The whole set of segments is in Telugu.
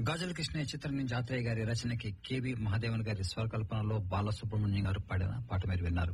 గాజుల కృష్ణ చిత్రం నుంచి జాతయ్య గారి రచనకి కేవి మహాదేవన్ గారి స్వరకల్పనలో బాలసుబ్రహ్మణ్యం గారు పాడిన పాట మీరు విన్నారు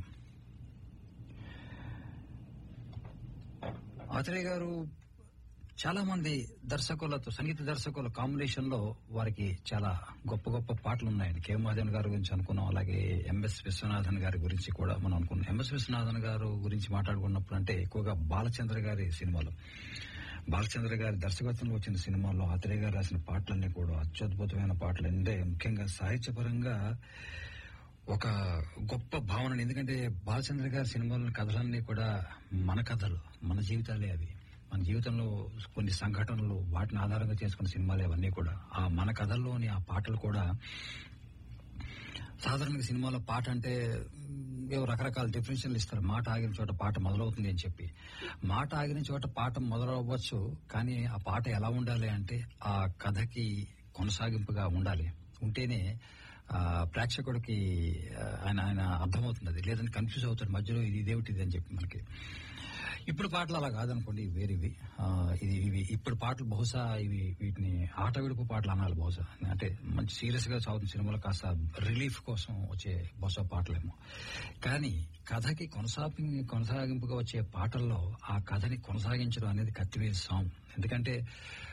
ఆత్రేయ గారు చాలా మంది దర్శకులతో సంగీత దర్శకుల కాంబినేషన్ లో వారికి చాలా గొప్ప గొప్ప పాటలు ఉన్నాయండి కె మహాదేవన్ గారి గురించి అనుకున్నాం అలాగే ఎంఎస్ విశ్వనాథన్ గారి గురించి కూడా మనం అనుకున్నాం ఎంఎస్ విశ్వనాథన్ గారు గురించి మాట్లాడుకున్నప్పుడు అంటే ఎక్కువగా బాలచంద్ర గారి సినిమాలు బాలచంద్ర గారి దర్శకత్వంలో వచ్చిన సినిమాల్లో ఆత్రేయ గారు రాసిన పాటలన్నీ కూడా అత్యద్భుతమైన పాటలు అంటే ముఖ్యంగా సాహిత్యపరంగా ఒక గొప్ప భావన ఎందుకంటే బాలచంద్ర గారి సినిమాలోని కథలన్నీ కూడా మన కథలు మన జీవితాలే అవి మన జీవితంలో కొన్ని సంఘటనలు వాటిని ఆధారంగా చేసుకున్న సినిమాలే అవన్నీ కూడా ఆ మన కథల్లోని ఆ పాటలు కూడా సాధారణంగా సినిమాలో పాట అంటే ఏవో రకరకాల డిఫరెన్షన్లు ఇస్తారు మాట ఆగిన చోట పాట మొదలవుతుంది అని చెప్పి మాట ఆగిన చోట పాట మొదలవ్వచ్చు కానీ ఆ పాట ఎలా ఉండాలి అంటే ఆ కథకి కొనసాగింపుగా ఉండాలి ఉంటేనే ఆ, ప్రేక్షకుడికి ఆ, ఆయన ఆయన అర్థమవుతుంది అది లేదంటే కన్ఫ్యూజ్ అవుతాడు మధ్యలో ఇది ఇదేమిటిది అని చెప్పి మనకి ఇప్పుడు పాటలు అలా కాదనుకోండి ఇవి వేరేవి ఆ, ఇది ఇవి ఇప్పుడు పాటలు బహుశా ఇవి వీటిని ఆట విడుపు పాటలు అనాలి బహుశా అంటే మంచి సీరియస్ గా సాగుతున్న సినిమాలో కాస్త రిలీఫ్ కోసం వచ్చే బహుశా పాటలేమో కానీ కథకి కొనసాగి కొనసాగింపుగా వచ్చే పాటల్లో ఆ కథని కొనసాగించడం అనేది కత్తివేసి సాంగ్ ఎందుకంటే